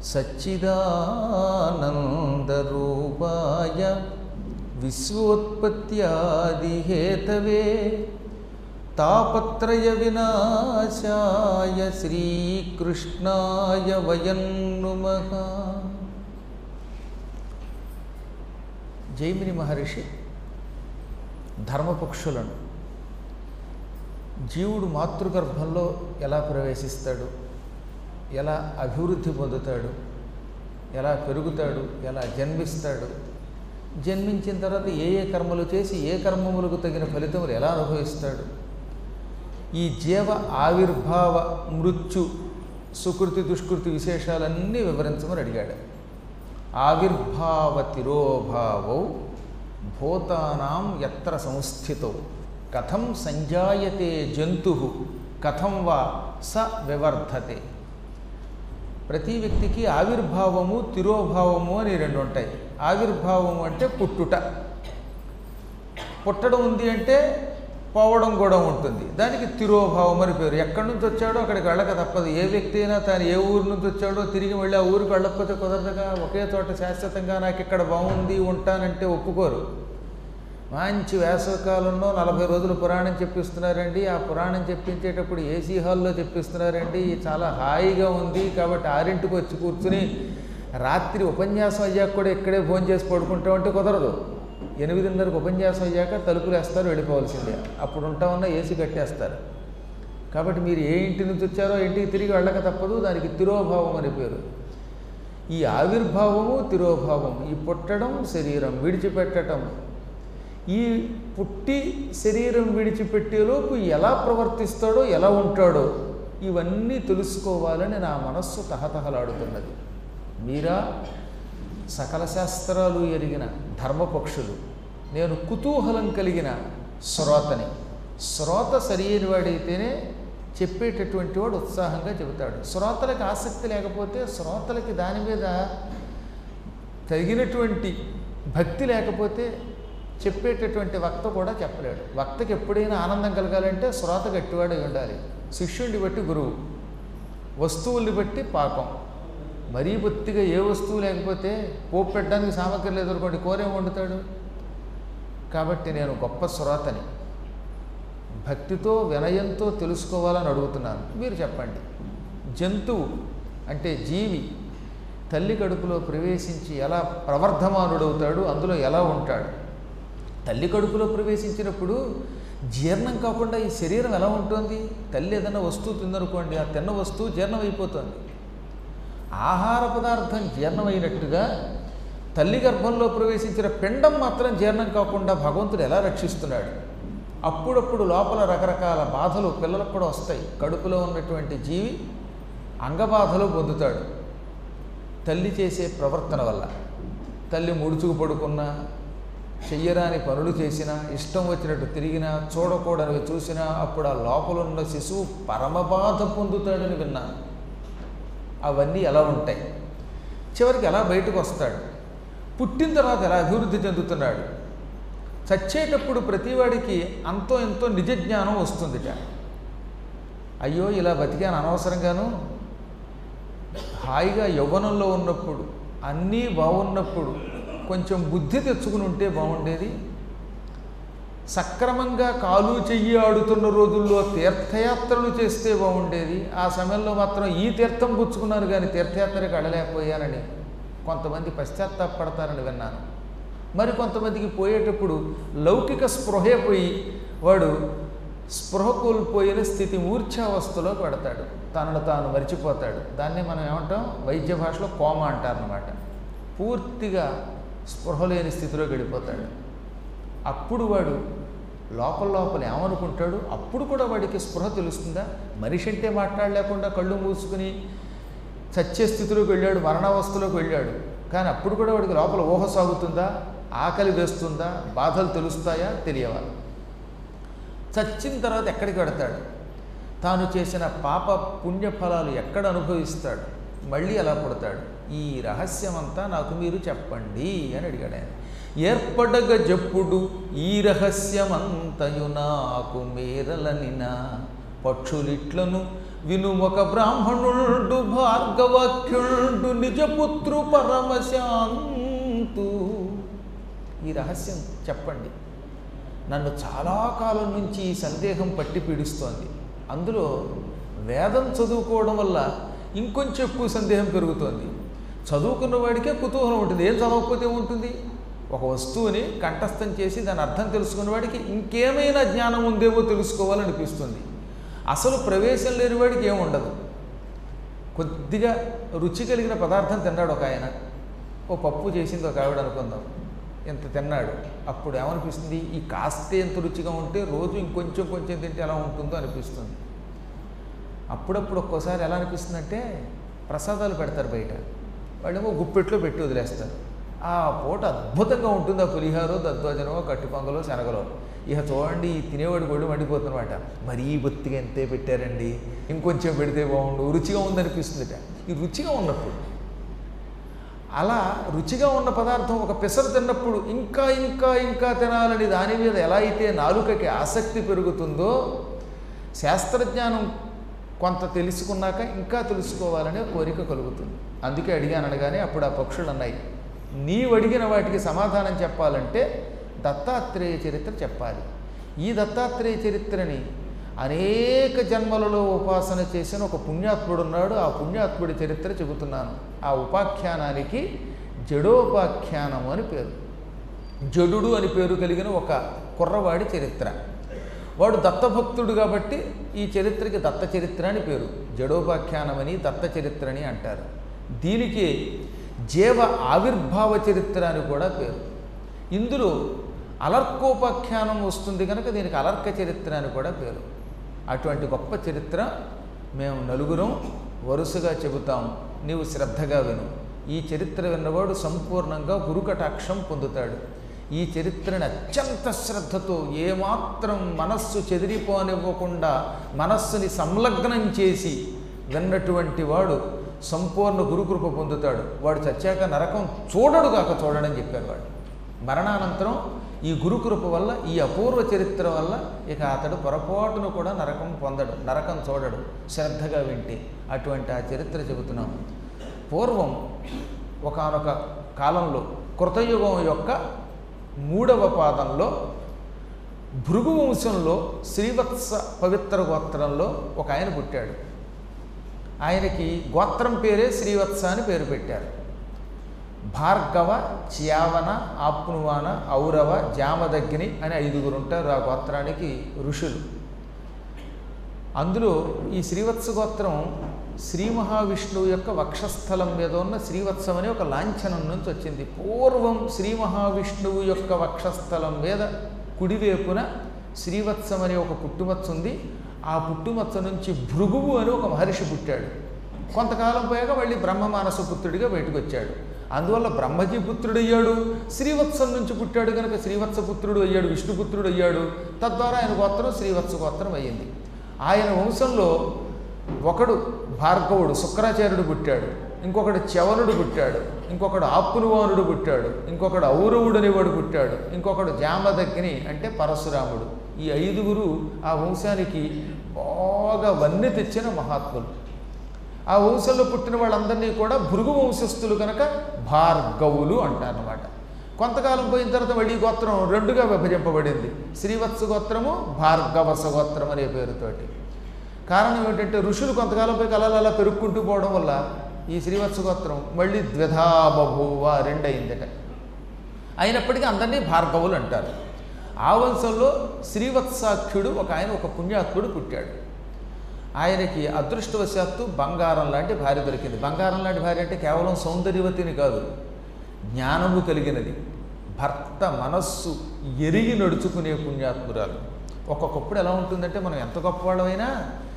సచ్చిదానందరూపాయ విశ్వోత్పత్యాదిహేతవే తాపత్రయ వినాశాయ శ్రీకృష్ణాయ వయం నుమః జైమిని మహర్షి ధర్మపక్షులను జీవుడు మాతృగర్భంలో ఎలా ప్రవేశిస్తాడు ఎలా అభివృద్ధి పొందుతాడు ఎలా పెరుగుతాడు ఎలా జన్మిస్తాడు జన్మించిన తర్వాత ఏ ఏ కర్మలు చేసి ఏ కర్మములకు తగిన ఫలితములు ఎలా అనుభవిస్తాడు ఈ జీవ ఆవిర్భావ మృత్యు సుకృతి దుష్కృతి విశేషాలన్నీ వివరించమని అడిగాడు ఆవిర్భావ తిరోభావౌ భూతానాం ఎత్ర సంస్థితౌ కథం సంజాయతే జంతు కథం వా స వివర్ధతే ప్రతి వ్యక్తికి ఆవిర్భావము తిరోభావము అని రెండు ఉంటాయి ఆవిర్భావము అంటే పుట్టుట పుట్టడం ఉంది అంటే పోవడం కూడా ఉంటుంది దానికి తిరోభావం అని పేరు ఎక్కడి నుంచి వచ్చాడో అక్కడికి వెళ్ళక తప్పదు ఏ వ్యక్తి అయినా తాను ఏ ఊరు నుంచి వచ్చాడో తిరిగి వెళ్ళి ఆ ఊరికి వెళ్ళకపోతే కుదరదుగా ఒకే చోట శాశ్వతంగా నాకు ఇక్కడ బాగుంది ఉంటానంటే ఒప్పుకోరు మంచి వేసవకాలంలో నలభై రోజులు పురాణం చెప్పిస్తున్నారండి ఆ పురాణం చెప్పించేటప్పుడు ఏసీ హాల్లో చెప్పిస్తున్నారండి చాలా హాయిగా ఉంది కాబట్టి ఆరింటికి వచ్చి కూర్చుని రాత్రి ఉపన్యాసం అయ్యాక కూడా ఇక్కడే ఫోన్ చేసి పడుకుంటామంటే కుదరదు ఎనిమిదిన్నరకు ఉపన్యాసం అయ్యాక తలుపులు వేస్తారు వెళ్ళిపోవాల్సిందే అప్పుడు ఉంటామన్నా ఏసీ కట్టేస్తారు కాబట్టి మీరు ఏ ఇంటి నుంచి వచ్చారో ఆ ఇంటికి తిరిగి వెళ్ళక తప్పదు దానికి తిరోభావం అని పేరు ఈ ఆవిర్భావము తిరోభావం ఈ పుట్టడం శరీరం విడిచిపెట్టడం ఈ పుట్టి శరీరం విడిచిపెట్టేలోపు ఎలా ప్రవర్తిస్తాడో ఎలా ఉంటాడో ఇవన్నీ తెలుసుకోవాలని నా మనస్సు తహతహలాడుతున్నది మీరా సకల శాస్త్రాలు ఎరిగిన ధర్మపక్షులు నేను కుతూహలం కలిగిన శ్రోతని శ్రోత సరియైన వాడైతేనే చెప్పేటటువంటి వాడు ఉత్సాహంగా చెబుతాడు శ్రోతలకు ఆసక్తి లేకపోతే శ్రోతలకి దాని మీద తగినటువంటి భక్తి లేకపోతే చెప్పేటటువంటి వక్త కూడా చెప్పలేడు వక్తకి ఎప్పుడైనా ఆనందం కలగాలంటే శ్రోత గట్టివాడై ఉండాలి శిష్యుడిని బట్టి గురువు వస్తువుల్ని బట్టి పాకం మరీ బొత్తిగా ఏ వస్తువు లేకపోతే పోపు పెట్టడానికి సామగ్రి లేదనుకోండి కూరేం వండుతాడు కాబట్టి నేను గొప్ప శ్రోతని భక్తితో వినయంతో తెలుసుకోవాలని అడుగుతున్నాను మీరు చెప్పండి జంతువు అంటే జీవి తల్లి కడుపులో ప్రవేశించి ఎలా ప్రవర్ధమానుడవుతాడు అందులో ఎలా ఉంటాడు తల్లి కడుపులో ప్రవేశించినప్పుడు జీర్ణం కాకుండా ఈ శరీరం ఎలా ఉంటుంది తల్లి ఏదైనా వస్తువు తిందనుకోండి ఆ తిన్న వస్తువు జీర్ణం అయిపోతుంది ఆహార పదార్థం జీర్ణమైనట్టుగా తల్లి గర్భంలో ప్రవేశించిన పిండం మాత్రం జీర్ణం కాకుండా భగవంతుడు ఎలా రక్షిస్తున్నాడు అప్పుడప్పుడు లోపల రకరకాల బాధలు పిల్లలకు కూడా వస్తాయి కడుపులో ఉన్నటువంటి జీవి అంగబాధలు పొందుతాడు తల్లి చేసే ప్రవర్తన వల్ల తల్లి ముడుచుకు పడుకున్నా చెయ్యరాని పనులు చేసినా ఇష్టం వచ్చినట్టు తిరిగినా చూడకూడనివి చూసినా అప్పుడు ఆ లోపల ఉన్న శిశువు పరమబాధ పొందుతాడని విన్నాను అవన్నీ ఎలా ఉంటాయి చివరికి ఎలా బయటకు వస్తాడు పుట్టిన తర్వాత ఎలా అభివృద్ధి చెందుతున్నాడు చచ్చేటప్పుడు ప్రతివాడికి అంతో ఎంతో నిజ జ్ఞానం వస్తుందిట అయ్యో ఇలా బతికాను అనవసరంగాను హాయిగా యవ్వనంలో ఉన్నప్పుడు అన్నీ బాగున్నప్పుడు కొంచెం బుద్ధి తెచ్చుకుని ఉంటే బాగుండేది సక్రమంగా కాలు చెయ్యి ఆడుతున్న రోజుల్లో తీర్థయాత్రలు చేస్తే బాగుండేది ఆ సమయంలో మాత్రం ఈ తీర్థం పుచ్చుకున్నాను కానీ తీర్థయాత్రకు వెళ్ళలేకపోయానని కొంతమంది పశ్చాత్తాపడతారని విన్నాను మరి కొంతమందికి పోయేటప్పుడు లౌకిక స్పృహే పోయి వాడు స్పృహ కోల్పోయిన స్థితి మూర్ఛావస్థలోకి పెడతాడు తనను తాను మరిచిపోతాడు దాన్నే మనం ఏమంటాం వైద్య భాషలో కోమ అంటారనమాట పూర్తిగా స్పృహ లేని స్థితిలోకి వెళ్ళిపోతాడు అప్పుడు వాడు లోపల లోపల ఏమనుకుంటాడు అప్పుడు కూడా వాడికి స్పృహ తెలుస్తుందా మనిషి అంటే మాట్లాడలేకుండా కళ్ళు మూసుకుని చచ్చే స్థితిలోకి వెళ్ళాడు మరణావస్థలోకి వెళ్ళాడు కానీ అప్పుడు కూడా వాడికి లోపల ఊహ సాగుతుందా ఆకలి వేస్తుందా బాధలు తెలుస్తాయా తెలియవా చచ్చిన తర్వాత ఎక్కడికి వెడతాడు తాను చేసిన పాప పుణ్యఫలాలు ఎక్కడ అనుభవిస్తాడు మళ్ళీ ఎలా పుడతాడు ఈ రహస్యమంతా నాకు మీరు చెప్పండి అని అడిగాడు ఆయన ఏర్పడగ జప్పుడు ఈ రహస్యమంతయు నాకు మేరలనిన పక్షులిట్లను వినుమొక బ్రాహ్మణుడు భార్గవాఖ్యుడు నిజపుత్రు పరమశాంతు ఈ రహస్యం చెప్పండి నన్ను చాలా కాలం నుంచి ఈ సందేహం పట్టి పీడిస్తోంది అందులో వేదం చదువుకోవడం వల్ల ఇంకొంచెం ఎక్కువ సందేహం పెరుగుతోంది చదువుకున్న వాడికే కుతూహలం ఉంటుంది ఏం చదవకపోతే ఉంటుంది ఒక వస్తువుని కంఠస్థం చేసి దాని అర్థం తెలుసుకున్న వాడికి ఇంకేమైనా జ్ఞానం ఉందేమో తెలుసుకోవాలనిపిస్తుంది అసలు ప్రవేశం లేని వాడికి ఏముండదు కొద్దిగా రుచి కలిగిన పదార్థం తిన్నాడు ఒక ఆయన ఓ పప్పు చేసింది ఒక ఆవిడ అనుకుందాం ఎంత తిన్నాడు అప్పుడు ఏమనిపిస్తుంది ఈ కాస్తే ఎంత రుచిగా ఉంటే రోజు ఇంకొంచెం కొంచెం తింటే ఎలా ఉంటుందో అనిపిస్తుంది అప్పుడప్పుడు ఒక్కోసారి ఎలా అనిపిస్తుంది అంటే ప్రసాదాలు పెడతారు బయట వాళ్ళేమో గుప్పెట్లో పెట్టి వదిలేస్తారు ఆ పూట అద్భుతంగా ఉంటుంది ఆ పులిహారో దద్దోజనమో కట్టు పొంగలో శనగలో ఇక చూడండి ఈ తినేవాడు ఒళ్ళు మండిపోతున్నమాట మరీ బొత్తిగా ఎంతే పెట్టారండి ఇంకొంచెం పెడితే బాగుండు రుచిగా ఉందనిపిస్తుందిట ఈ రుచిగా ఉన్నప్పుడు అలా రుచిగా ఉన్న పదార్థం ఒక పెసరు తిన్నప్పుడు ఇంకా ఇంకా ఇంకా తినాలని దాని మీద ఎలా అయితే నాలుకకి ఆసక్తి పెరుగుతుందో శాస్త్రజ్ఞానం కొంత తెలుసుకున్నాక ఇంకా తెలుసుకోవాలనే కోరిక కలుగుతుంది అందుకే అడిగాను అనగానే అప్పుడు ఆ పక్షులు అన్నాయి నీవు అడిగిన వాటికి సమాధానం చెప్పాలంటే దత్తాత్రేయ చరిత్ర చెప్పాలి ఈ దత్తాత్రేయ చరిత్రని అనేక జన్మలలో ఉపాసన చేసిన ఒక పుణ్యాత్ముడు ఉన్నాడు ఆ పుణ్యాత్ముడి చరిత్ర చెబుతున్నాను ఆ ఉపాఖ్యానానికి జడోపాఖ్యానము అని పేరు జడుడు అని పేరు కలిగిన ఒక కుర్రవాడి చరిత్ర వాడు దత్తభక్తుడు కాబట్టి ఈ చరిత్రకి దత్త చరిత్ర అని పేరు జడోపాఖ్యానమని దత్త చరిత్ర అని అంటారు దీనికి జీవ ఆవిర్భావ చరిత్ర అని కూడా పేరు ఇందులో అలర్కోపాఖ్యానం వస్తుంది కనుక దీనికి అలర్క చరిత్ర అని కూడా పేరు అటువంటి గొప్ప చరిత్ర మేము నలుగురం వరుసగా చెబుతాం నీవు శ్రద్ధగా విను ఈ చరిత్ర విన్నవాడు సంపూర్ణంగా గురుకటాక్షం పొందుతాడు ఈ చరిత్రని అత్యంత శ్రద్ధతో ఏమాత్రం మనస్సు చెదిరిపోనివ్వకుండా మనస్సుని సంలగ్నం చేసి విన్నటువంటి వాడు సంపూర్ణ గురుకృప పొందుతాడు వాడు చచ్చాక నరకం చూడడు కాక చూడడని చెప్పారు వాడు మరణానంతరం ఈ గురుకృప వల్ల ఈ అపూర్వ చరిత్ర వల్ల ఇక అతడు పొరపాటును కూడా నరకం పొందడు నరకం చూడడు శ్రద్ధగా వింటే అటువంటి ఆ చరిత్ర చెబుతున్నాం పూర్వం ఒకానొక కాలంలో కృతయుగం యొక్క మూడవ పాదంలో భృగు వంశంలో శ్రీవత్స పవిత్ర గోత్రంలో ఒక ఆయన పుట్టాడు ఆయనకి గోత్రం పేరే శ్రీవత్స అని పేరు పెట్టారు భార్గవ చ్యావన ఆప్నువాన ఔరవ జామదగ్ని అని ఐదుగురు ఉంటారు ఆ గోత్రానికి ఋషులు అందులో ఈ శ్రీవత్స గోత్రం శ్రీ మహావిష్ణువు యొక్క వక్షస్థలం మీద ఉన్న శ్రీవత్సం అనే ఒక లాంఛనం నుంచి వచ్చింది పూర్వం శ్రీ మహావిష్ణువు యొక్క వక్షస్థలం మీద కుడివైపున శ్రీవత్సం అనే ఒక పుట్టుమచ్చ ఉంది ఆ పుట్టుమచ్చ నుంచి భృగువు అని ఒక మహర్షి పుట్టాడు కొంతకాలం పోయాక మళ్ళీ బ్రహ్మమానస పుత్రుడిగా బయటకు వచ్చాడు అందువల్ల బ్రహ్మజీ పుత్రుడు అయ్యాడు శ్రీవత్సం నుంచి పుట్టాడు కనుక శ్రీవత్స పుత్రుడు అయ్యాడు విష్ణుపుత్రుడు అయ్యాడు తద్వారా ఆయన గోత్రం శ్రీవత్స గోత్రం అయ్యింది ఆయన వంశంలో ఒకడు భార్గవుడు శుక్రాచార్యుడు పుట్టాడు ఇంకొకడు చవనుడు పుట్టాడు ఇంకొకడు ఆపునువానుడు పుట్టాడు ఇంకొకడు ఔరవుడు అనేవాడు పుట్టాడు ఇంకొకడు జామదగ్ని అంటే పరశురాముడు ఈ ఐదుగురు ఆ వంశానికి బాగా వన్నె తెచ్చిన మహాత్ములు ఆ వంశంలో పుట్టిన వాళ్ళందరినీ కూడా భృగు వంశస్థులు కనుక భార్గవులు అంటారన్నమాట కొంతకాలం పోయిన తర్వాత మళ్ళీ గోత్రం రెండుగా విభజింపబడింది శ్రీవత్స గోత్రము భార్గవస గోత్రం అనే పేరుతోటి కారణం ఏమిటంటే ఋషులు కొంతకాలం పోయి కళలు అలా పెరుక్కుంటూ పోవడం వల్ల ఈ శ్రీవత్స గోత్రం మళ్ళీ ద్విధా బభూవ రెండయిందట అయినప్పటికీ అందరినీ భార్గవులు అంటారు ఆ వంశంలో శ్రీవత్సాఖ్యుడు ఒక ఆయన ఒక పుణ్యాత్ముడు పుట్టాడు ఆయనకి అదృష్టవశాత్తు బంగారం లాంటి భార్య దొరికింది బంగారం లాంటి భార్య అంటే కేవలం సౌందర్యవతిని కాదు జ్ఞానము కలిగినది భర్త మనస్సు ఎరిగి నడుచుకునే పుణ్యాత్మురాలు ఒక్కొక్కప్పుడు ఎలా ఉంటుందంటే మనం ఎంత గొప్పవాళ్ళమైనా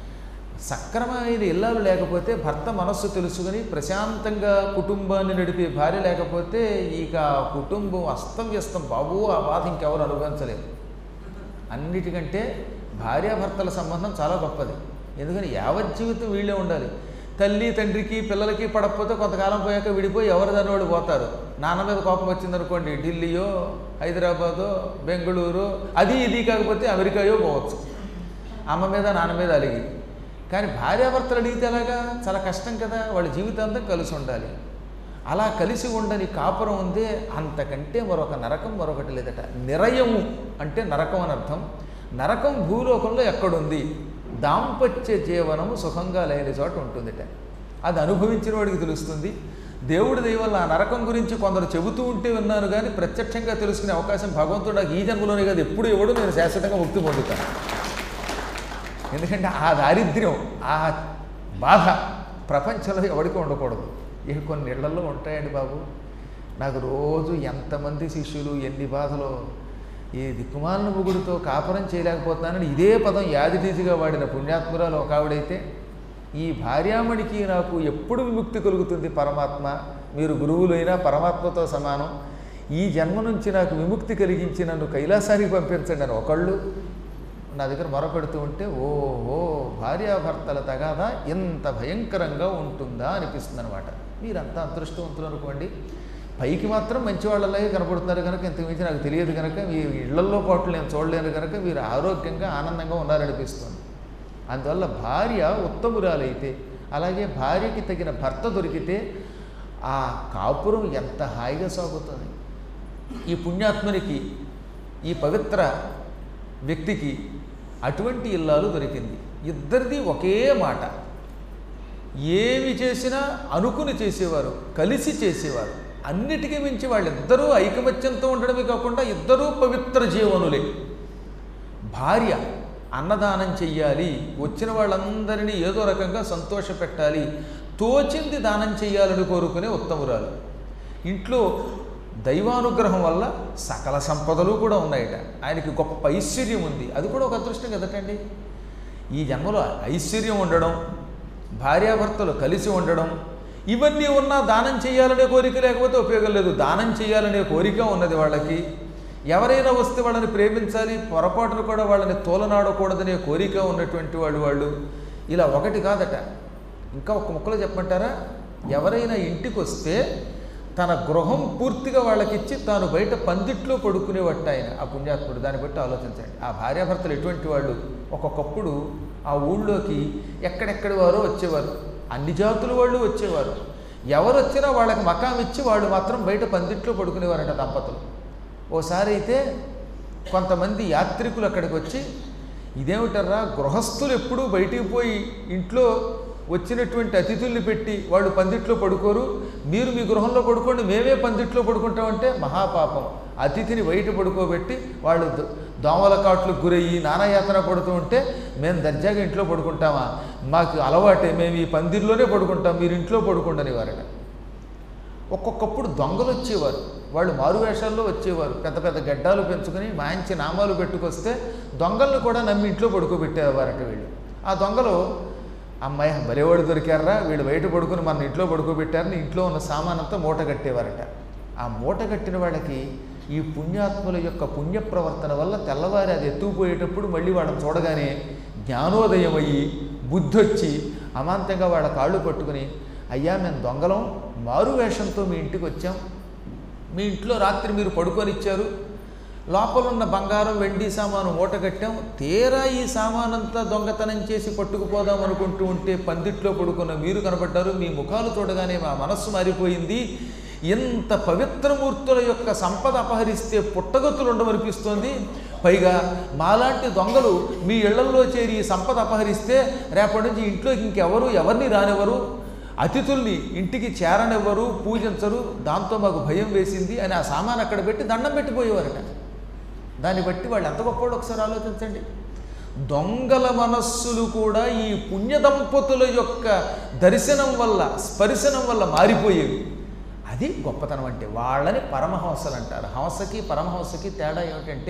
సక్రమమైన ఇల్లాలు లేకపోతే భర్త మనస్సు తెలుసుకుని ప్రశాంతంగా కుటుంబాన్ని నడిపే భార్య లేకపోతే ఇక ఆ కుటుంబం అస్తవ్యస్తం బాబు ఆ బాధ ఇంకెవరు అనుభవించలేరు అన్నిటికంటే భార్యాభర్తల సంబంధం చాలా గొప్పది ఎందుకని యావజ్జీవితం వీళ్ళే ఉండాలి తల్లి తండ్రికి పిల్లలకి పడకపోతే కొంతకాలం పోయాక విడిపోయి ఎవరి దాని వాడు పోతారు నాన్న మీద కోపం వచ్చిందనుకోండి ఢిల్లీయో హైదరాబాదో బెంగళూరు అది ఇది కాకపోతే అమెరికాయో పోవచ్చు అమ్మ మీద నాన్న మీద అలిగి కానీ భార్యాభర్తలు అడిగితే ఎలాగా చాలా కష్టం కదా వాళ్ళ జీవితాంతం కలిసి ఉండాలి అలా కలిసి ఉండని కాపురం ఉందే అంతకంటే మరొక నరకం మరొకటి లేదట నిరయము అంటే నరకం అని అర్థం నరకం భూలోకంలో ఎక్కడుంది దాంపత్య జీవనము సుఖంగా లేని చోట ఉంటుందిట అది అనుభవించిన వాడికి తెలుస్తుంది దేవుడి దయ వల్ల ఆ నరకం గురించి కొందరు చెబుతూ ఉంటే విన్నాను కానీ ప్రత్యక్షంగా తెలుసుకునే అవకాశం భగవంతుడు నాకు ఈ జన్మలోనే కాదు ఎప్పుడు ఇవ్వడు నేను శాశ్వతంగా ముక్తి పొందుతాను ఎందుకంటే ఆ దారిద్ర్యం ఆ బాధ ప్రపంచంలో ఎవరికి ఉండకూడదు ఇక కొన్ని ఇళ్లలో ఉంటాయండి బాబు నాకు రోజు ఎంతమంది శిష్యులు ఎన్ని బాధలు ఈ దిక్కుమాలిన ముగుడుతో కాపురం చేయలేకపోతున్నానని ఇదే పదం యాదిటీజిగా వాడిన పుణ్యాత్మురాలు ఒక ఆవిడైతే ఈ భార్యామణికి నాకు ఎప్పుడు విముక్తి కలుగుతుంది పరమాత్మ మీరు గురువులైనా పరమాత్మతో సమానం ఈ జన్మ నుంచి నాకు విముక్తి కలిగించి నన్ను కైలాసానికి పంపించండి అని ఒకళ్ళు నా దగ్గర మొరపెడుతూ ఉంటే ఓహో భార్యాభర్తల తగాదా ఇంత భయంకరంగా ఉంటుందా అనిపిస్తుంది అనమాట మీరంతా అదృష్టవంతులు అనుకోండి పైకి మాత్రం మంచి వాళ్ళలాగే కనపడుతున్నారు కనుక ఇంతకు మించి నాకు తెలియదు కనుక మీ ఇళ్లల్లో పాటు నేను చూడలేను కనుక మీరు ఆరోగ్యంగా ఆనందంగా ఉన్నారనిపిస్తుంది అందువల్ల భార్య ఉత్తమురాలైతే అలాగే భార్యకి తగిన భర్త దొరికితే ఆ కాపురం ఎంత హాయిగా సాగుతుంది ఈ పుణ్యాత్మునికి ఈ పవిత్ర వ్యక్తికి అటువంటి ఇల్లాలు దొరికింది ఇద్దరిది ఒకే మాట ఏమి చేసినా అనుకుని చేసేవారు కలిసి చేసేవారు అన్నిటికీ మించి వాళ్ళిద్దరూ ఐకమత్యంతో ఉండడమే కాకుండా ఇద్దరూ పవిత్ర జీవనులే భార్య అన్నదానం చెయ్యాలి వచ్చిన వాళ్ళందరినీ ఏదో రకంగా సంతోష పెట్టాలి తోచింది దానం చెయ్యాలని కోరుకునే ఉత్తమురాలు ఇంట్లో దైవానుగ్రహం వల్ల సకల సంపదలు కూడా ఉన్నాయట ఆయనకి గొప్ప ఐశ్వర్యం ఉంది అది కూడా ఒక అదృష్టం కదటండి ఈ జన్మలో ఐశ్వర్యం ఉండడం భార్యాభర్తలు కలిసి ఉండడం ఇవన్నీ ఉన్నా దానం చేయాలనే కోరిక లేకపోతే ఉపయోగం లేదు దానం చేయాలనే కోరిక ఉన్నది వాళ్ళకి ఎవరైనా వస్తే వాళ్ళని ప్రేమించాలి పొరపాటును కూడా వాళ్ళని తోలనాడకూడదనే కోరిక ఉన్నటువంటి వాళ్ళు వాళ్ళు ఇలా ఒకటి కాదట ఇంకా ఒక ముక్కలో చెప్పమంటారా ఎవరైనా ఇంటికి వస్తే తన గృహం పూర్తిగా వాళ్ళకిచ్చి తాను బయట పందిట్లో పడుకునేవట్టు ఆయన ఆ పుణ్యాత్ముడు దాన్ని బట్టి ఆలోచించండి ఆ భార్యాభర్తలు ఎటువంటి వాళ్ళు ఒక్కొక్కప్పుడు ఆ ఊళ్ళోకి ఎక్కడెక్కడి వారో వచ్చేవారు అన్ని జాతుల వాళ్ళు వచ్చేవారు ఎవరు వచ్చినా వాళ్ళకి మకాం ఇచ్చి వాళ్ళు మాత్రం బయట పందిట్లో పడుకునేవారట దంపతులు ఓసారి అయితే కొంతమంది యాత్రికులు అక్కడికి వచ్చి ఇదేమిటర్రా గృహస్థులు ఎప్పుడూ బయటికి పోయి ఇంట్లో వచ్చినటువంటి అతిథుల్ని పెట్టి వాళ్ళు పందిట్లో పడుకోరు మీరు మీ గృహంలో పడుకోండి మేమే పందిట్లో పడుకుంటామంటే మహాపాపం అతిథిని బయట పడుకోబెట్టి వాళ్ళు దో- దోమల కాట్లకు గురయ్యి నానాయాతన పడుతూ ఉంటే మేము దర్జాగా ఇంట్లో పడుకుంటామా మాకు అలవాటే మేము ఈ పందిర్లోనే పడుకుంటాం మీరు ఇంట్లో పడుకోండని వారట ఒక్కొక్కప్పుడు దొంగలు వచ్చేవారు వాళ్ళు మారువేషాల్లో వచ్చేవారు పెద్ద పెద్ద గడ్డాలు పెంచుకొని మంచి నామాలు పెట్టుకొస్తే దొంగలను కూడా నమ్మి ఇంట్లో పడుకోబెట్టేవారట వీళ్ళు ఆ దొంగలు అమ్మాయి బలేవాడు దొరికారా వీళ్ళు బయట పడుకుని మన ఇంట్లో పడుకోబెట్టారని ఇంట్లో ఉన్న సామానంతా మూట కట్టేవారట ఆ మూట కట్టిన వాళ్ళకి ఈ పుణ్యాత్ముల యొక్క పుణ్య ప్రవర్తన వల్ల తెల్లవారి అది ఎత్తుకుపోయేటప్పుడు మళ్ళీ వాళ్ళని చూడగానే జ్ఞానోదయం అయ్యి బుద్ధి వచ్చి అమాంతంగా వాళ్ళ కాళ్ళు పట్టుకుని అయ్యా మేము దొంగలం మారు వేషంతో మీ ఇంటికి వచ్చాం మీ ఇంట్లో రాత్రి మీరు పడుకొని ఇచ్చారు లోపల ఉన్న బంగారం వెండి సామాను మూట కట్టాం తీరా ఈ సామానంతా దొంగతనం చేసి పట్టుకుపోదాం అనుకుంటూ ఉంటే పందిట్లో పడుకున్న మీరు కనబడ్డారు మీ ముఖాలు చూడగానే మా మనస్సు మారిపోయింది ఎంత పవిత్రమూర్తుల యొక్క సంపద అపహరిస్తే పుట్టగతులు ఉండమనిపిస్తోంది పైగా మాలాంటి దొంగలు మీ ఇళ్లల్లో చేరి ఈ సంపద అపహరిస్తే రేపటి నుంచి ఇంట్లోకి ఇంకెవరు ఎవరిని రానివ్వరు అతిథుల్ని ఇంటికి చేరనివ్వరు పూజించరు దాంతో మాకు భయం వేసింది అని ఆ సామాన్ అక్కడ పెట్టి దండం పెట్టిపోయేవారట దాన్ని బట్టి వాళ్ళు ఎంత గొప్పవాళ్ళు ఒకసారి ఆలోచించండి దొంగల మనస్సులు కూడా ఈ పుణ్య దంపతుల యొక్క దర్శనం వల్ల స్పర్శనం వల్ల మారిపోయేవి అది గొప్పతనం అంటే వాళ్ళని పరమహంసలు అంటారు హంసకి పరమహంసకి తేడా ఏమిటంటే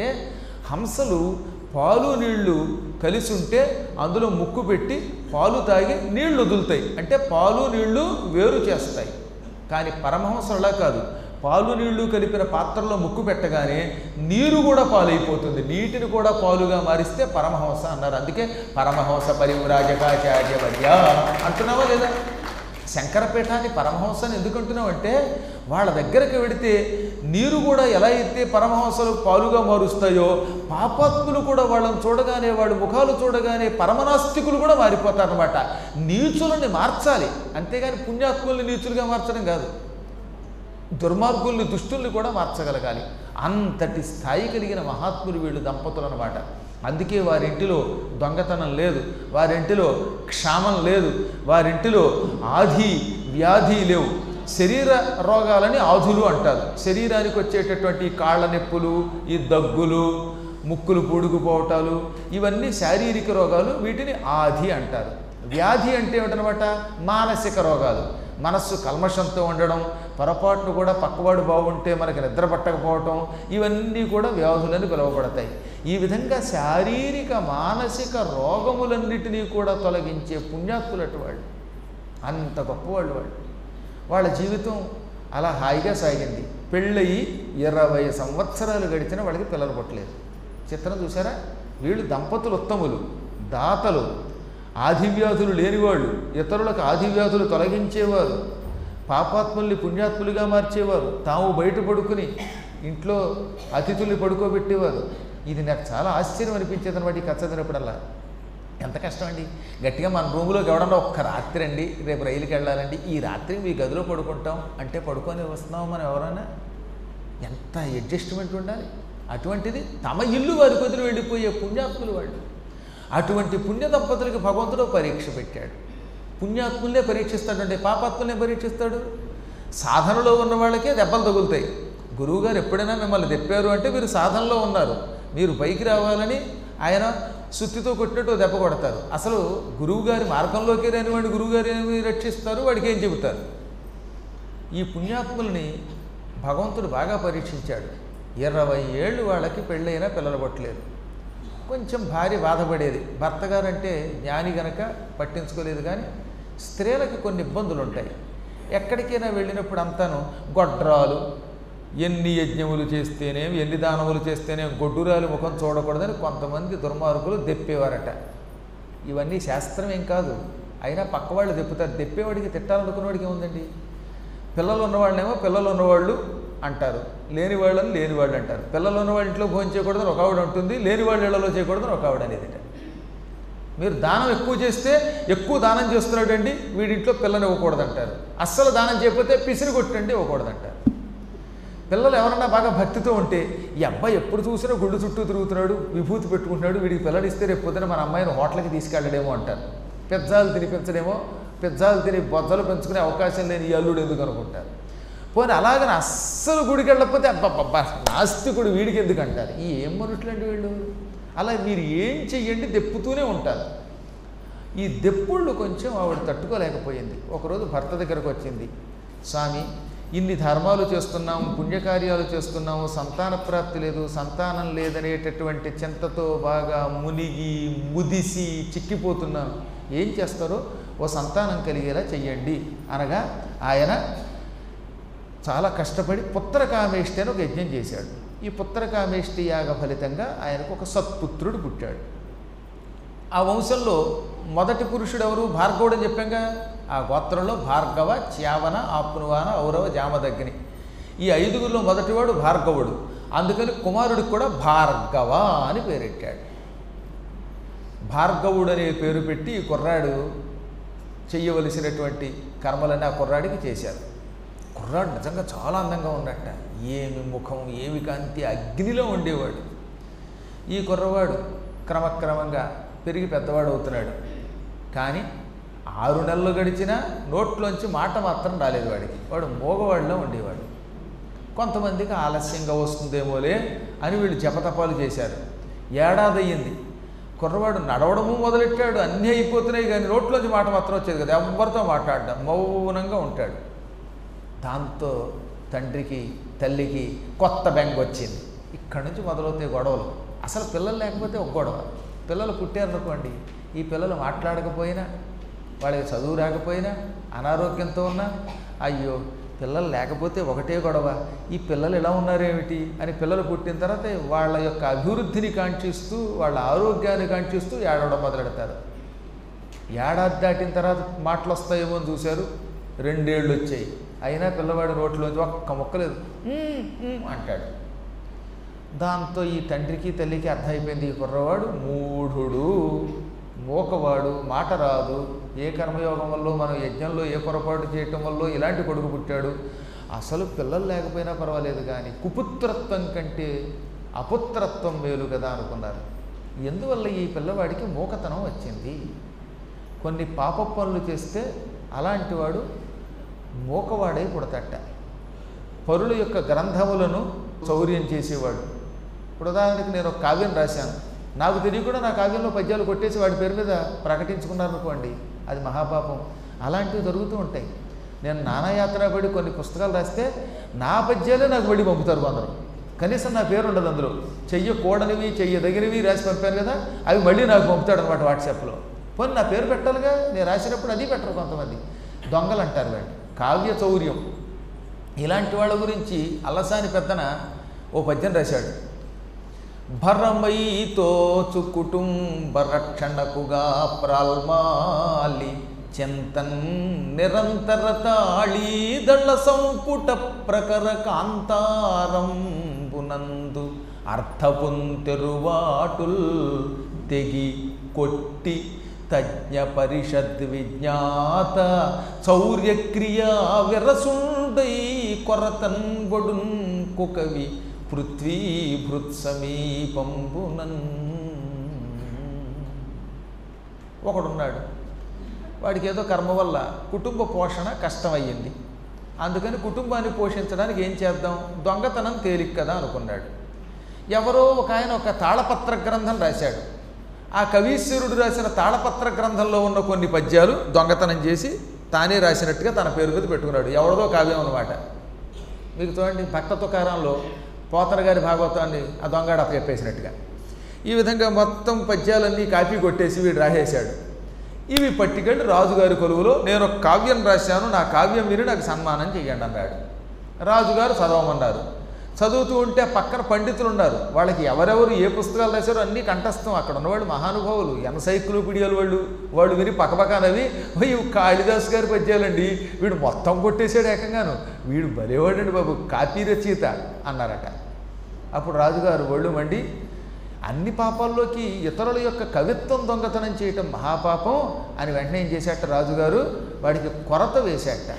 హంసలు పాలు నీళ్లు కలిసి ఉంటే అందులో ముక్కు పెట్టి పాలు తాగి నీళ్లు వదులుతాయి అంటే పాలు నీళ్లు వేరు చేస్తాయి కానీ పరమహంసలు అలా కాదు పాలు నీళ్లు కలిపిన పాత్రలో ముక్కు పెట్టగానే నీరు కూడా పాలైపోతుంది నీటిని కూడా పాలుగా మారిస్తే పరమహంస అన్నారు అందుకే పరమహంస పరివ్రాజకాచార్య వర్య అంటున్నావా లేదా శంకరపీఠాన్ని పరమహంసని ఎందుకంటున్నాం అంటే వాళ్ళ దగ్గరికి వెడితే నీరు కూడా ఎలా అయితే పరమహంసలు పాలుగా మారుస్తాయో పాపాత్ములు కూడా వాళ్ళని చూడగానే వాళ్ళ ముఖాలు చూడగానే పరమనాస్తికులు కూడా మారిపోతారనమాట నీచులని మార్చాలి అంతేగాని పుణ్యాత్ముల్ని నీచులుగా మార్చడం కాదు దుర్మార్గుల్ని దుష్టుల్ని కూడా మార్చగలగాలి అంతటి స్థాయి కలిగిన మహాత్ములు వీళ్ళు దంపతులు అనమాట అందుకే వారింటిలో దొంగతనం లేదు వారింటిలో క్షామం లేదు వారింటిలో ఆధి వ్యాధి లేవు శరీర రోగాలని ఆధులు అంటారు శరీరానికి వచ్చేటటువంటి ఈ కాళ్ళ నొప్పులు ఈ దగ్గులు ముక్కులు పూడుకుపోవటాలు ఇవన్నీ శారీరక రోగాలు వీటిని ఆధి అంటారు వ్యాధి అంటే ఏమిటనమాట మానసిక రోగాలు మనస్సు కల్మషంతో ఉండడం పొరపాటును కూడా పక్కవాడు బాగుంటే మనకి నిద్ర పట్టకపోవటం ఇవన్నీ కూడా వ్యాధులని పిలువబడతాయి ఈ విధంగా శారీరక మానసిక రోగములన్నిటినీ కూడా తొలగించే పుణ్యాత్ములటి వాళ్ళు అంత గొప్పవాళ్ళు వాళ్ళు వాళ్ళ జీవితం అలా హాయిగా సాగింది పెళ్ళయి ఇరవై సంవత్సరాలు గడిచిన వాళ్ళకి పిల్లలు పుట్టలేదు చిత్రం చూసారా వీళ్ళు దంపతులు ఉత్తములు దాతలు ఆదివ్యాధులు లేనివాళ్ళు ఇతరులకు ఆదివ్యాధులు తొలగించేవారు పాపాత్ముల్ని పుణ్యాత్ములుగా మార్చేవారు తాము బయట పడుకుని ఇంట్లో అతిథుల్ని పడుకోబెట్టేవారు ఇది నాకు చాలా ఆశ్చర్యం అనిపించేది అనమాట ఈ కథ చదివినప్పుడల్లా ఎంత కష్టం అండి గట్టిగా మన రూములోకి ఎవడన్నా ఒక్క రాత్రి అండి రేపు రైలుకి వెళ్ళాలండి ఈ రాత్రి మీ గదిలో పడుకుంటాం అంటే పడుకొని వస్తున్నాం మనం ఎవరైనా ఎంత అడ్జస్ట్మెంట్ ఉండాలి అటువంటిది తమ ఇల్లు వారి కొద్దిని వెళ్ళిపోయే పుణ్యాత్ములు వాళ్ళు అటువంటి పుణ్య దంపతులకి భగవంతుడు పరీక్ష పెట్టాడు పుణ్యాత్ములనే పరీక్షిస్తాడంటే పాపాత్ములనే పరీక్షిస్తాడు సాధనలో ఉన్న వాళ్ళకే దెబ్బలు తగులుతాయి గురువుగారు ఎప్పుడైనా మిమ్మల్ని తెప్పారు అంటే మీరు సాధనలో ఉన్నారు మీరు పైకి రావాలని ఆయన సుత్తితో కొట్టినట్టు ఓ దెబ్బ కొడతారు అసలు గురువుగారి మార్గంలోకి రాని వాడిని గురువుగారు ఏమి రక్షిస్తారు వాడికి ఏం చెబుతారు ఈ పుణ్యాత్ముల్ని భగవంతుడు బాగా పరీక్షించాడు ఇరవై ఏళ్ళు వాళ్ళకి పెళ్ళైనా పిల్లలు పుట్టలేదు కొంచెం భార్య బాధపడేది భర్త గారంటే జ్ఞాని గనక పట్టించుకోలేదు కానీ స్త్రీలకు కొన్ని ఇబ్బందులు ఉంటాయి ఎక్కడికైనా వెళ్ళినప్పుడు అంతాను గొడ్రాలు ఎన్ని యజ్ఞములు చేస్తేనే ఎన్ని దానములు చేస్తేనే గొడ్డురాలు ముఖం చూడకూడదని కొంతమంది దుర్మార్గులు దెప్పేవారట ఇవన్నీ శాస్త్రం ఏం కాదు అయినా పక్కవాళ్ళు దెప్పుతారు దెప్పేవాడికి తిట్టాలనుకున్నవాడికి ఏముందండి పిల్లలు ఉన్నవాళ్ళనేమో పిల్లలు ఉన్నవాళ్ళు అంటారు లేని వాళ్ళని లేని వాళ్ళు అంటారు పిల్లలు ఉన్నవాళ్ళ ఇంట్లో భోజనం చేయకూడదని ఒక ఆవిడ ఉంటుంది లేని వాళ్ళ ఇళ్లలో చేయకూడదని ఒక ఆవిడ అనేది మీరు దానం ఎక్కువ చేస్తే ఎక్కువ దానం చేస్తున్నాడండి వీడింట్లో పిల్లని ఇవ్వకూడదంటారు అస్సలు దానం చేయకపోతే పిసిరి కొట్టండి ఇవ్వకూడదంటారు పిల్లలు ఎవరన్నా బాగా భక్తితో ఉంటే ఈ అబ్బాయి ఎప్పుడు చూసినా గుళ్ళు చుట్టూ తిరుగుతున్నాడు విభూతి పెట్టుకుంటున్నాడు వీడికి పిల్లలు ఇస్తే రేపు పొద్దున మన అమ్మాయిని హోటల్కి తీసుకెళ్ళడేమో అంటారు పెద్దాలు తినిపించడేమో పెద్దాలు తిని బొద్దలు పెంచుకునే అవకాశం లేని ఈ అల్లుడు ఎందుకు అనుకుంటారు పోనీ అలాగని అస్సలు గుడికి వెళ్ళకపోతే అబ్బబ్బబ్బా నాస్తికుడు వీడికి ఎందుకు అంటారు ఈ ఏం మనుషులండి వీళ్ళు అలా మీరు ఏం చెయ్యండి దెప్పుతూనే ఉంటారు ఈ దెప్పుళ్ళు కొంచెం ఆవిడ తట్టుకోలేకపోయింది ఒకరోజు భర్త దగ్గరకు వచ్చింది స్వామి ఇన్ని ధర్మాలు చేస్తున్నాము పుణ్యకార్యాలు చేస్తున్నాము సంతాన ప్రాప్తి లేదు సంతానం లేదనేటటువంటి చింతతో బాగా మునిగి ముదిసి చిక్కిపోతున్నాను ఏం చేస్తారో ఓ సంతానం కలిగేలా చెయ్యండి అనగా ఆయన చాలా కష్టపడి పుత్రకామేష్టి అని ఒక యజ్ఞం చేశాడు ఈ పుత్రకామేష్టి యాగ ఫలితంగా ఆయనకు ఒక సత్పుత్రుడు పుట్టాడు ఆ వంశంలో మొదటి పురుషుడు ఎవరు భార్గవుడు అని చెప్పాంగా ఆ గోత్రంలో భార్గవ చ్యావన ఆప్నువాన ఔరవ జామదగ్ని ఈ ఐదుగురిలో మొదటివాడు భార్గవుడు అందుకని కుమారుడికి కూడా భార్గవ అని పేరెట్టాడు భార్గవుడు అనే పేరు పెట్టి ఈ కుర్రాడు చెయ్యవలసినటువంటి కర్మలన్నీ ఆ కుర్రాడికి చేశారు కుర్రాడు నిజంగా చాలా అందంగా ఉన్నట్ట ఏమి ముఖం ఏమి కాంతి అగ్నిలో ఉండేవాడు ఈ కుర్రవాడు క్రమక్రమంగా పెరిగి పెద్దవాడు అవుతున్నాడు కానీ ఆరు నెలలు గడిచినా నోట్లోంచి మాట మాత్రం రాలేదు వాడికి వాడు మోగవాడిలో ఉండేవాడు కొంతమందికి ఆలస్యంగా వస్తుందేమోలే అని వీళ్ళు జపతపాలు చేశారు ఏడాది అయ్యింది కుర్రవాడు నడవడము మొదలెట్టాడు అన్నీ అయిపోతున్నాయి కానీ నోట్లోంచి మాట మాత్రం వచ్చేది కదా ఎవరితో మాట్లాడడం మౌనంగా ఉంటాడు దాంతో తండ్రికి తల్లికి కొత్త బెంగ వచ్చింది ఇక్కడి నుంచి మొదలవుతాయి గొడవలు అసలు పిల్లలు లేకపోతే ఒక గొడవ పిల్లలు పుట్టారనుకోండి ఈ పిల్లలు మాట్లాడకపోయినా వాళ్ళకి చదువు రాకపోయినా అనారోగ్యంతో ఉన్నా అయ్యో పిల్లలు లేకపోతే ఒకటే గొడవ ఈ పిల్లలు ఎలా ఉన్నారేమిటి అని పిల్లలు పుట్టిన తర్వాత వాళ్ళ యొక్క అభివృద్ధిని కాంక్షిస్తూ వాళ్ళ ఆరోగ్యాన్ని కాంక్షిస్తూ ఏడవడం మొదలెడతారు ఏడాది దాటిన తర్వాత మాటలు వస్తాయేమో అని చూశారు రెండేళ్ళు వచ్చాయి అయినా పిల్లవాడి నోట్లోంచి ఒక్క ముక్కలేదు "మ్మ్, మ్మ్" అంటాడు దాంతో ఈ తండ్రికి తల్లికి అర్థమైపోయింది ఈ కుర్రవాడు మూఢుడు మూకవాడు మాట రాదు ఏ కర్మయోగం వల్ల మనం యజ్ఞంలో ఏ పొరపాటు చేయటం వల్ల ఇలాంటి కొడుకు పుట్టాడు అసలు పిల్లలు లేకపోయినా పర్వాలేదు కానీ కుపుత్రత్వం కంటే అపుత్రత్వం మేలు కదా అనుకున్నారు ఎందువల్ల ఈ పిల్లవాడికి మూకతనం వచ్చింది కొన్ని పాప పనులు చేస్తే అలాంటి వాడు మూకవాడై పుడతట పరుల యొక్క గ్రంథములను చౌర్యం చేసేవాడు ఇప్పుడు ఉదాహరణకి నేను ఒక కావ్యం రాశాను నాకు తెలియకుండా నా కావ్యంలో పద్యాలు కొట్టేసి వాడి పేరు మీద ప్రకటించుకున్నారనుకోండి అది మహాపాపం అలాంటివి జరుగుతూ ఉంటాయి నేను నానాయాత్ర పడి కొన్ని పుస్తకాలు రాస్తే నా పద్యాలే నాకు వడి పంపుతారు కొందరు కనీసం నా పేరు ఉండదు అందులో చెయ్యకూడనివి చెయ్యదగినవి రాసి పంపాను కదా అవి మళ్ళీ నాకు పంపుతాడు అనమాట వాట్సాప్లో పోనీ నా పేరు పెట్టాలిగా నేను రాసినప్పుడు అది పెట్టరు కొంతమంది దొంగలు అంటారు వాడిని కావ్య చౌర్యం ఇలాంటి వాళ్ళ గురించి అల్లసాని పెద్దన ఓ పద్యం రాశాడు భరమైతో కుటుంబ రక్షణకుగా ప్రాల్మాలి చింతన్ నిరంతర తాళీ దళ సంపుట ప్రకర కాంతారంబునందు అర్థపుంతెరువాటుల్ తెగి కొట్టి తజ్ఞ పరిషద్ విజ్ఞాత చౌర్యక్రియా విరసుండై కొరతన్ బొడున్ కుకవి పృథ్వీభృత్ సమీపంబునన్ ఒకడున్నాడు వాడికి ఏదో కర్మ వల్ల కుటుంబ పోషణ కష్టమయ్యింది అందుకని కుటుంబాన్ని పోషించడానికి ఏం చేద్దాం దొంగతనం తేలిక కదా అనుకున్నాడు ఎవరో ఒక ఆయన ఒక తాళపత్ర గ్రంథం రాశాడు ఆ కవీశ్వరుడు రాసిన తాళపత్ర గ్రంథంలో ఉన్న కొన్ని పద్యాలు దొంగతనం చేసి తానే రాసినట్టుగా తన పేరు మీద పెట్టుకున్నాడు ఎవరిదో కావ్యం అనమాట మీకు చూడండి భక్త తుకారంలో పోతన గారి భాగవతాన్ని ఆ దొంగడ చెప్పేసినట్టుగా ఈ విధంగా మొత్తం పద్యాలన్నీ కాపీ కొట్టేసి వీడు రాసేశాడు ఇవి పట్టుకెళ్ళి రాజుగారి కొలువులో నేను ఒక కావ్యం రాశాను నా కావ్యం విని నాకు సన్మానం చేయండి అన్నాడు రాజుగారు చదవమన్నారు చదువుతూ ఉంటే పక్కన పండితులు ఉన్నారు వాళ్ళకి ఎవరెవరు ఏ పుస్తకాలు రాశారో అన్నీ కంఠస్థం అక్కడ ఉన్నవాళ్ళు మహానుభావులు ఎన్సైక్లోపీడియాలు వాళ్ళు వాళ్ళు విని పక్కపక్కనవి ఇవి కాళిదాస్ గారి పద్యాలండి వీడు మొత్తం కొట్టేశాడు ఏకంగాను వీడు భలేవాడండి బాబు కాపీ రచయిత అన్నారట అప్పుడు రాజుగారు ఒళ్ళు మండి అన్ని పాపాల్లోకి ఇతరుల యొక్క కవిత్వం దొంగతనం చేయటం మహాపాపం అని వెంటనే ఏం చేశాట రాజుగారు వాడికి కొరత వేశాట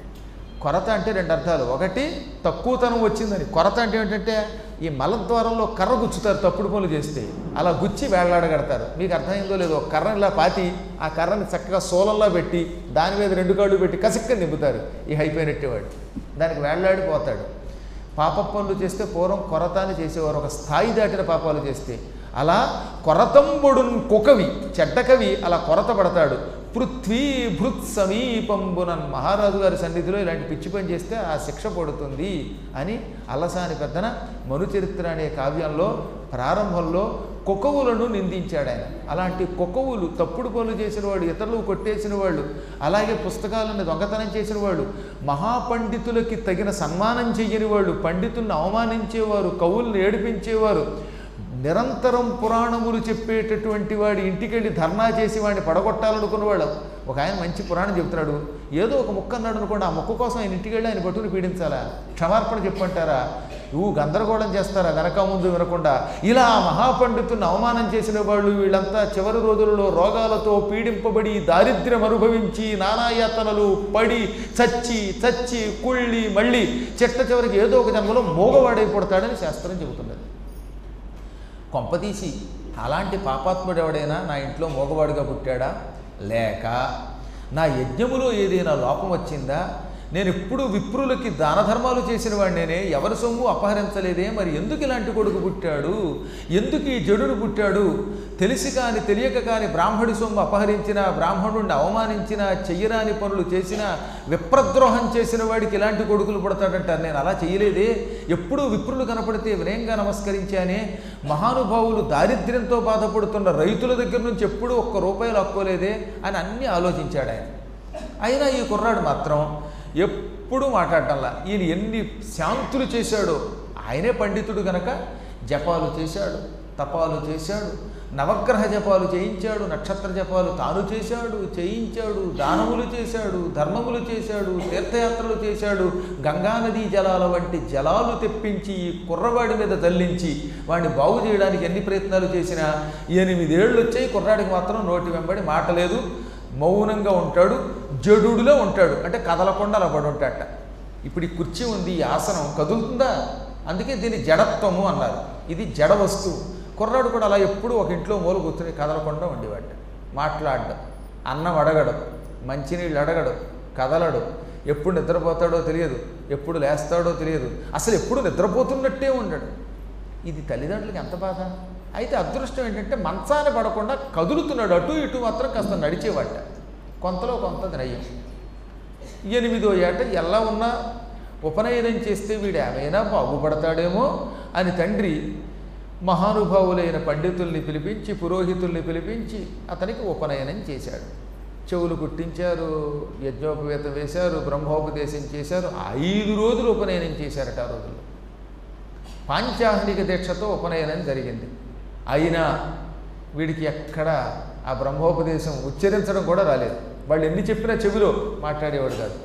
కొరత అంటే రెండు అర్థాలు ఒకటి తక్కువతనం వచ్చిందని కొరత అంటే ఏంటంటే ఈ మలద్వారంలో కర్ర గుచ్చుతారు తప్పుడు పనులు చేస్తే అలా గుచ్చి వేళ్లాడగడతారు మీకు అర్థమైందో లేదో ఒక కర్రని ఇలా పాతి ఆ కర్రని చక్కగా సోలంలో పెట్టి దాని మీద రెండు కాళ్ళు పెట్టి కసిక్క నింపుతారు ఈ అయిపోయినట్టేవాడు దానికి వేళ్లాడిపోతాడు పాప పనులు చేస్తే పూర్వం కొరతాన్ని చేసేవారు ఒక స్థాయి దాటిన పాపాలు చేస్తే అలా కొరతంబుడున్ కుకవి చెడ్డ కవి అలా కొరత పడతాడు పృథ్వీ భృత్ సమీపంబునన్ మహారాజు గారి సన్నిధిలో ఇలాంటి పిచ్చి పని చేస్తే ఆ శిక్ష పడుతుంది అని అలసాని పెద్దన మనుచరిత్ర అనే కావ్యంలో ప్రారంభంలో కొకవులను నిందించాడు ఆయన అలాంటి కొకవులు తప్పుడు పనులు చేసిన వాడు ఇతరులు కొట్టేసిన వాళ్ళు అలాగే పుస్తకాలను దొంగతనం చేసిన వాళ్ళు మహాపండితులకి తగిన సన్మానం చెయ్యని వాళ్ళు పండితుల్ని అవమానించేవారు కవుల్ని ఏడిపించేవారు నిరంతరం పురాణములు చెప్పేటటువంటి వాడి ఇంటికెళ్ళి ధర్నా చేసి వాడిని పడగొట్టాలనుకున్నవాడు ఒక ఆయన మంచి పురాణం చెప్తున్నాడు ఏదో ఒక ముక్క అన్నాడు అనుకోండి ఆ ముక్క కోసం ఆయన ఇంటికి వెళ్ళి ఆయన పట్టుకుని పీడించాలా క్షమార్పణ చెప్పంటారా నువ్వు గందరగోళం చేస్తారా వెనక ముందు వినకుండా ఇలా ఆ మహాపండితుని అవమానం చేసిన వాళ్ళు వీళ్ళంతా చివరి రోజులలో రోగాలతో పీడింపబడి దారిద్ర్యం అనుభవించి నానాయాతనలు పడి చచ్చి చచ్చి కుళ్ళి మళ్ళీ చిట్ట చివరికి ఏదో ఒక జన్మలో మోగవాడై పుడతాడని శాస్త్రం చెబుతున్నది కొంపతీసి అలాంటి పాపాత్ముడు ఎవడైనా నా ఇంట్లో మోగవాడుగా పుట్టాడా లేక నా యజ్ఞములో ఏదైనా లోపం వచ్చిందా నేను ఎప్పుడు విప్రులకి దాన ధర్మాలు చేసిన వాడినేనే ఎవరి సొమ్ము అపహరించలేదే మరి ఎందుకు ఇలాంటి కొడుకు పుట్టాడు ఎందుకు ఈ జడుడు పుట్టాడు తెలిసి కాని తెలియక కాని బ్రాహ్మడి సొమ్ము అపహరించిన బ్రాహ్మణుడిని అవమానించిన చెయ్యరాని పనులు చేసిన విప్రద్రోహం చేసిన వాడికి ఇలాంటి కొడుకులు పుడతాడంటారు నేను అలా చేయలేదే ఎప్పుడూ విప్రులు కనపడితే వినయంగా నమస్కరించానే మహానుభావులు దారిద్ర్యంతో బాధపడుతున్న రైతుల దగ్గర నుంచి ఎప్పుడూ ఒక్క రూపాయలు అక్కోలేదే అని అన్నీ ఆలోచించాడు ఆయన అయినా ఈ కుర్రాడు మాత్రం ఎప్పుడూ మాట్లాడటంలా ఈయన ఎన్ని శాంతులు చేశాడో ఆయనే పండితుడు గనక జపాలు చేశాడు తపాలు చేశాడు నవగ్రహ జపాలు చేయించాడు నక్షత్ర జపాలు తాను చేశాడు చేయించాడు దానములు చేశాడు ధర్మములు చేశాడు తీర్థయాత్రలు చేశాడు గంగానదీ జలాల వంటి జలాలు తెప్పించి ఈ కుర్రవాడి మీద తల్లించి వాడిని బాగు చేయడానికి ఎన్ని ప్రయత్నాలు చేసినా ఎనిమిదేళ్ళు వచ్చాయి కుర్రాడికి మాత్రం నోటి వెంబడి మాట లేదు మౌనంగా ఉంటాడు జడుడులో ఉంటాడు అంటే కదలకుండా అలా పడి ఉంటాడట ఇప్పుడు ఈ కుర్చీ ఉంది ఈ ఆసనం కదులుతుందా అందుకే దీన్ని జడత్వము అన్నారు ఇది జడ వస్తువు కుర్రాడు కూడా అలా ఎప్పుడూ ఒక ఇంట్లో మూల కూర్చొని కదలకుండా ఉండేవాడు మాట్లాడడం అన్నం అడగడు మంచినీళ్ళు అడగడు కదలడు ఎప్పుడు నిద్రపోతాడో తెలియదు ఎప్పుడు లేస్తాడో తెలియదు అసలు ఎప్పుడు నిద్రపోతున్నట్టే ఉండడు ఇది తల్లిదండ్రులకి ఎంత బాధ అయితే అదృష్టం ఏంటంటే మంచాన పడకుండా కదులుతున్నాడు అటు ఇటు మాత్రం కాస్త నడిచేవాట కొంతలో కొంత నయ్యం ఎనిమిదో ఏట ఎలా ఉన్నా ఉపనయనం చేస్తే వీడు ఏమైనా బాగుపడతాడేమో అని తండ్రి మహానుభావులైన పండితుల్ని పిలిపించి పురోహితుల్ని పిలిపించి అతనికి ఉపనయనం చేశాడు చెవులు కుట్టించారు యజ్ఞోపవేతం వేశారు బ్రహ్మోపదేశం చేశారు ఐదు రోజులు ఉపనయనం చేశారట ఆ రోజుల్లో పాంచాహ్నిక దీక్షతో ఉపనయనం జరిగింది అయినా వీడికి ఎక్కడ ఆ బ్రహ్మోపదేశం ఉచ్చరించడం కూడా రాలేదు వాళ్ళు ఎన్ని చెప్పినా చెవిలో మాట్లాడేవాడు కాదు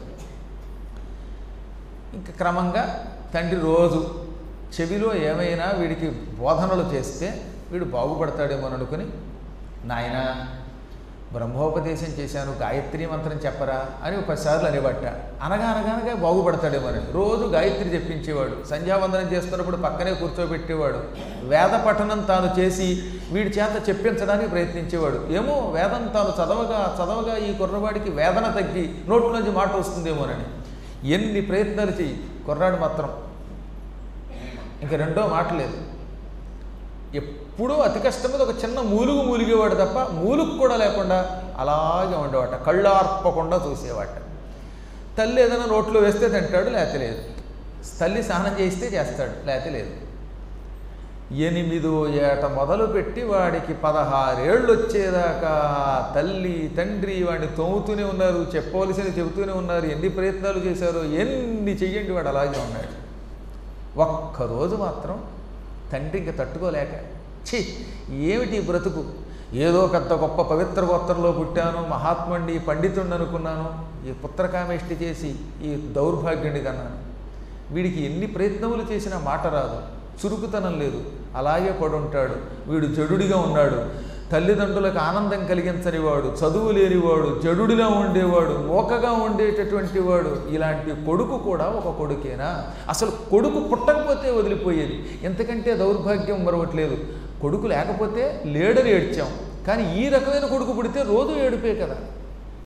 ఇంకా క్రమంగా తండ్రి రోజు చెవిలో ఏమైనా వీడికి బోధనలు చేస్తే వీడు బాగుపడతాడేమో అని అనుకుని నాయన బ్రహ్మోపదేశం చేశాను గాయత్రి మంత్రం చెప్పరా అని ఒక పదిసార్లు అనేబట్ట అనగా అనగానగా బాగుపడతాడేమోనని రోజు గాయత్రి చెప్పించేవాడు సంధ్యావందనం చేస్తున్నప్పుడు పక్కనే కూర్చోబెట్టేవాడు వేద పఠనం తాను చేసి వీడి చేత చెప్పించడానికి ప్రయత్నించేవాడు ఏమో వేదం తాను చదవగా చదవగా ఈ కుర్రవాడికి వేదన తగ్గి నోట్లోంచి మాట వస్తుందేమోనని ఎన్ని ప్రయత్నాలు చెయ్యి కుర్రాడు మాత్రం ఇంక రెండో మాట లేదు ఎప్పుడూ అతి కష్టం మీద ఒక చిన్న మూలుగు మూలిగేవాడు తప్ప మూలుగు కూడా లేకుండా అలాగే ఉండేవాట కళ్ళార్పకుండా చూసేవాట తల్లి ఏదైనా నోట్లో వేస్తే తింటాడు లేకపోతే లేదు తల్లి స్నానం చేయిస్తే చేస్తాడు లేకపోతే లేదు ఎనిమిదో ఏట మొదలుపెట్టి వాడికి పదహారేళ్ళు వచ్చేదాకా తల్లి తండ్రి వాడిని తోముతూనే ఉన్నారు చెప్పవలసినవి చెబుతూనే ఉన్నారు ఎన్ని ప్రయత్నాలు చేశారో ఎన్ని చెయ్యండి వాడు అలాగే ఉన్నాడు ఒక్కరోజు మాత్రం తండ్రి ఇంక తట్టుకోలేక ఛీ ఏమిటి ఈ బ్రతుకు ఏదో పెద్ద గొప్ప పవిత్ర గోత్రంలో పుట్టాను మహాత్ముడిని పండితుడిని అనుకున్నాను ఈ పుత్రకామేష్టి చేసి ఈ దౌర్భాగ్యుడిని కన్నాను వీడికి ఎన్ని ప్రయత్నములు చేసినా మాట రాదు చురుకుతనం లేదు అలాగే పడుంటాడు వీడు జడుడిగా ఉన్నాడు తల్లిదండ్రులకు ఆనందం కలిగించని వాడు చదువు లేనివాడు జడుడిలా ఉండేవాడు మోకగా ఉండేటటువంటి వాడు ఇలాంటి కొడుకు కూడా ఒక కొడుకేనా అసలు కొడుకు పుట్టకపోతే వదిలిపోయేది ఎంతకంటే దౌర్భాగ్యం మరొకట్లేదు కొడుకు లేకపోతే లేడని ఏడ్చాం కానీ ఈ రకమైన కొడుకు పుడితే రోజు ఏడిపే కదా